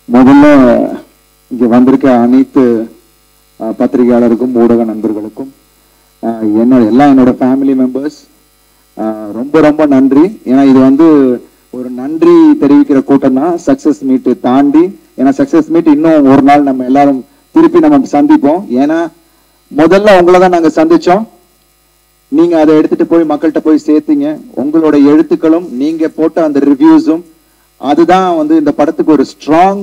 முதல்ல இங்க வந்திருக்க அனைத்து அஹ், பத்திரிகையாளருக்கும் ஊடக நண்பர்களுக்கும் அஹ், என்னோட எல்லாம் என்னோட ஃபேமிலி மெம்பர்ஸ் ரொம்ப ரொம்ப நன்றி ஏன்னா இது வந்து ஒரு நன்றி தெரிவிக்கிற கூட்டம் தான் சக்சஸ் மீட் தாண்டி ஏன்னா சக்சஸ் மீட் இன்னும் ஒரு நாள் நம்ம எல்லாரும் திருப்பி நம்ம சந்திப்போம் ஏன்னா முதல்ல உங்களை தான் நாங்க சந்திச்சோம் நீங்க அதை எடுத்துட்டு போய் மக்கள்கிட்ட போய் சேர்த்தீங்க உங்களோட எழுத்துக்களும் நீங்க போட்ட அந்த ரிவ்யூஸும் அதுதான் வந்து இந்த படத்துக்கு ஒரு ஸ்ட்ராங்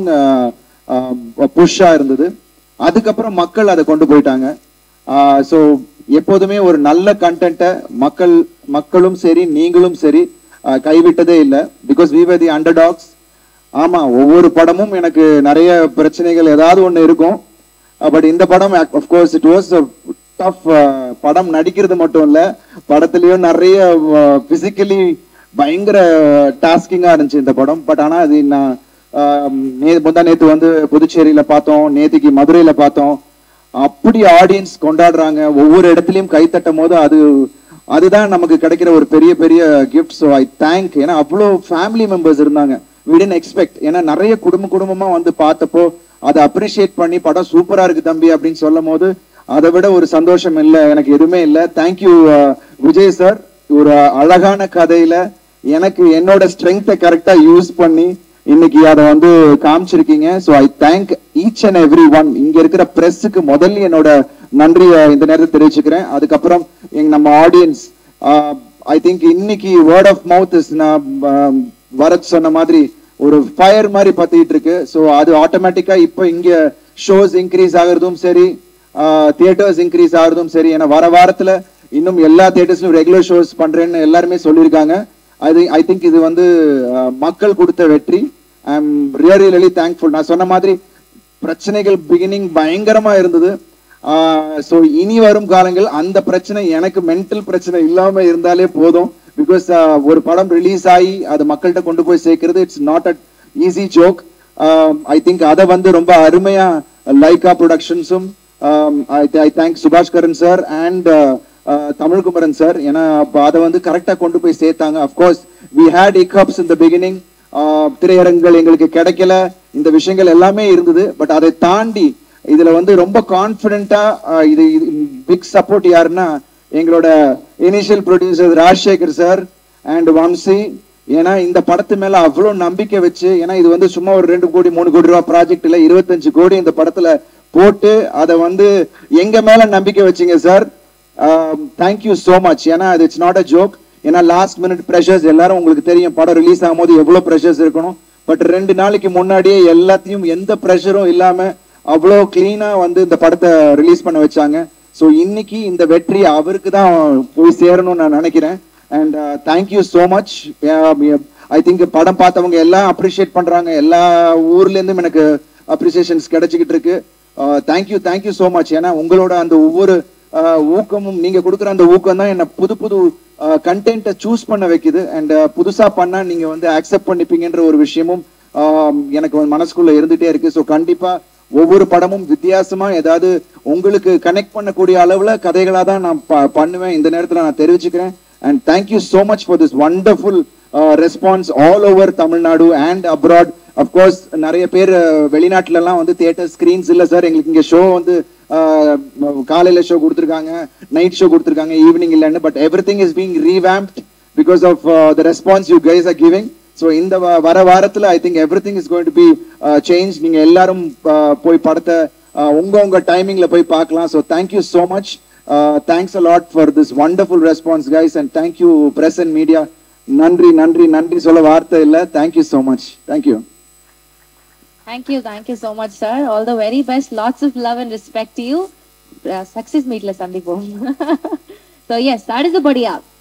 புஷ்ஷா இருந்தது அதுக்கப்புறம் மக்கள் அதை கொண்டு போயிட்டாங்க ஸோ எப்போதுமே ஒரு நல்ல கண்டென்ட்டை மக்கள் மக்களும் சரி நீங்களும் சரி ஆஹ் கைவிட்டதே இல்லை because we were the underdogs ஆமா ஒவ்வொரு படமும் எனக்கு நிறைய பிரச்சனைகள் ஏதாவது ஒண்ணு இருக்கும் பட் இந்த படம் அஃப்கோர்ஸ் இட் வாஸ் டஃப் படம் நடிக்கிறது மட்டும் இல்ல படத்துலயும் நிறைய பிசிக்கலி பயங்கர டாஸ்கிங்கா இருந்துச்சு இந்த படம் பட் ஆனா அது நான் ஆஹ், நே- முந்தா நேத்து வந்து புதுச்சேரியில பார்த்தோம் நேத்திக்கு மதுரையில பார்த்தோம் அப்படி ஆடியன்ஸ் கொண்டாடுறாங்க ஒவ்வொரு இடத்துலயும் கை தட்டும் போது அது அதுதான் நமக்கு கிடைக்கிற ஒரு பெரிய பெரிய கிஃப்ட் ஸோ ஐ தேங்க் ஏன்னா அவ்வளோ ஃபேமிலி மெம்பர்ஸ் இருந்தாங்க we didn't எக்ஸ்பெக்ட் ஏன்னா நிறைய குடும்ப குடும்பமா வந்து பார்த்தப்போ அதை அப்ரிஷியேட் பண்ணி படம் சூப்பரா இருக்கு தம்பி அப்படின்னு சொல்லும் போது அதை விட ஒரு சந்தோஷம் இல்லை எனக்கு எதுவுமே இல்லை தேங்க்யூ விஜய் சார் ஒரு அழகான கதையில எனக்கு என்னோட ஸ்ட்ரென்த்தை கரெக்டா யூஸ் பண்ணி இன்னைக்கு அதை வந்து காமிச்சிருக்கீங்க so I thank each and every one இங்க இருக்கிற பிரஸ்ஸுக்கு முதல்ல என்னோட நன்றியை இந்த நேரத்தில் தெரிவிச்சுக்கிறேன் அதுக்கப்புறம் எங்க நம்ம ஆடியன்ஸ் ஐ திங்க் இன்னைக்கு வேர்ட் ஆஃப் மவுத் இஸ் நான் ஆஹ், வரத் சொன்ன மாதிரி ஒரு ஃபயர் மாதிரி பத்திட்டு இருக்கு ஸோ அது ஆட்டோமேட்டிக்கா இப்போ இங்க ஷோஸ் இன்க்ரீஸ் ஆகுறதும் சரி தியேட்டர்ஸ் இன்க்ரீஸ் ஆகுறதும் சரி ஏன்னா வர வாரத்துல இன்னும் எல்லா தியேட்டர்ஸ்லயும் ரெகுலர் ஷோஸ் பண்றேன்னு எல்லாருமே சொல்லியிருக்காங்க அது ஐ திங்க் இது வந்து ஆஹ், மக்கள் கொடுத்த வெற்றி I am really really thankful நான் சொன்ன மாதிரி பிரச்சனைகள் பிகினிங் பயங்கரமா இருந்தது ஸோ இனி வரும் காலங்கள் அந்த பிரச்சனை எனக்கு மென்டல் பிரச்சனை இல்லாம இருந்தாலே போதும் பிகாஸ் ஒரு படம் ரிலீஸ் ஆகி அது மக்கள்கிட்ட கொண்டு போய் சேர்க்கிறது it's not a easy joke I think அதை வந்து ரொம்ப அருமையா லைகா ப்ரொடக்ஷன்ஸும் ஐ தேங்க் சுபாஷ் Karan sir and Tamilkumaran sir ஏன்னா அப்ப அதை வந்து கரெக்டா கொண்டு போய் சேர்த்தாங்க of course we had hiccups in the beginning திரையரங்குகள் எங்களுக்கு கிடைக்கல இந்த விஷயங்கள் எல்லாமே இருந்தது பட் அதை தாண்டி இதுல வந்து ரொம்ப கான்பிடென்ட்டா இது பிக் சப்போர்ட் யாருன்னா எங்களோட initial producer Rajasekhar sir and Vamsi ஏன்னா இந்த படத்து மேல அவ்வளவு நம்பிக்கை வச்சு ஏன்னா இது வந்து சும்மா ஒரு ரெண்டு கோடி மூணு கோடி ரூபாய் ப்ராஜெக்ட் இல்ல இருபத்தஞ்சு கோடி இந்த படத்துல போட்டு அதை வந்து எங்க மேல நம்பிக்கை வச்சீங்க சார் தேங்க்யூ so மச் ஏன்னா அது இட்ஸ் நாட் அ ஜோக் ஏன்னா லாஸ்ட் மினிட் ப்ரெஷர்ஸ் எல்லாரும் உங்களுக்கு தெரியும் படம் ரிலீஸ் ஆகும்போது எவ்வளவு ப்ரெஷர்ஸ் இருக்கணும் பட் ரெண்டு நாளைக்கு முன்னாடியே எல்லாத்தையும் எந்த ப்ரெஷரும் இல்லாம அவ்வளோ கிளீனா வந்து இந்த படத்தை ரிலீஸ் பண்ண வச்சாங்க ஸோ இன்னைக்கு இந்த வெற்றி அவருக்கு தான் போய் சேரணும்னு நான் நினைக்கிறேன் and thank you so much I think படம் பார்த்தவங்க எல்லாம் அப்ரிஷியேட் பண்றாங்க எல்லா ஊர்ல இருந்தும் எனக்கு அப்ரிசியேஷன்ஸ் கிடைச்சிக்கிட்டு இருக்கு தேங்க்யூ தேங்க்யூ ஸோ மச் ஏன்னா உங்களோட அந்த ஒவ்வொரு ஆஹ் ஊக்கமும் நீங்க கொடுக்குற அந்த ஊக்கம் தான் என்ன புது புது கண்டென்ட்டை சூஸ் பண்ண வைக்குது அண்ட் புதுசா பண்ணா நீங்க வந்து அக்செப்ட் பண்ணிப்பீங்கன்ற ஒரு விஷயமும் ஆஹ் எனக்கு வந்து மனசுக்குள்ள இருந்துட்டே இருக்கு ஸோ கண்டிப்பா ஒவ்வொரு படமும் வித்தியாசமா ஏதாவது உங்களுக்கு கனெக்ட் பண்ணக்கூடிய அளவுல கதைகளா தான் நான் ப- பண்ணுவேன் இந்த நேரத்துல நான் தெரிவிச்சுக்கிறேன் and thank you so much for this wonderful response all over Tamil Nadu and abroad of course நிறைய பேர் அஹ், வெளிநாட்டுல எல்லாம் வந்து தியேட்டர் ஸ்கிரீன்ஸ் இல்ல சார் எங்களுக்கு இங்க ஷோ வந்து அஹ், ம- காலையில ஷோ கொடுத்துருக்காங்க நைட் ஷோ கொடுத்துருக்காங்க ஈவினிங் இல்லைன்னு but everything is being revamped because of the response you guys are giving so இந்த வ- வர வாரத்துல I think everything is going to be change நீங்க எல்லாரும் அஹ், போய் படத்தை அஹ், உங்க உங்க டைமிங்ல போய் பார்க்கலாம் so thank you so much thanks a lot for this wonderful response guys and thank you press and media நன்றி நன்றி நன்றி சொல்ல வார்த்தை இல்லை thank you so much thank you Thank you, thank you so much, sir. All the very best. Lots of love and respect to you. Uh, success meet la sandipom. so yes, that is the body up.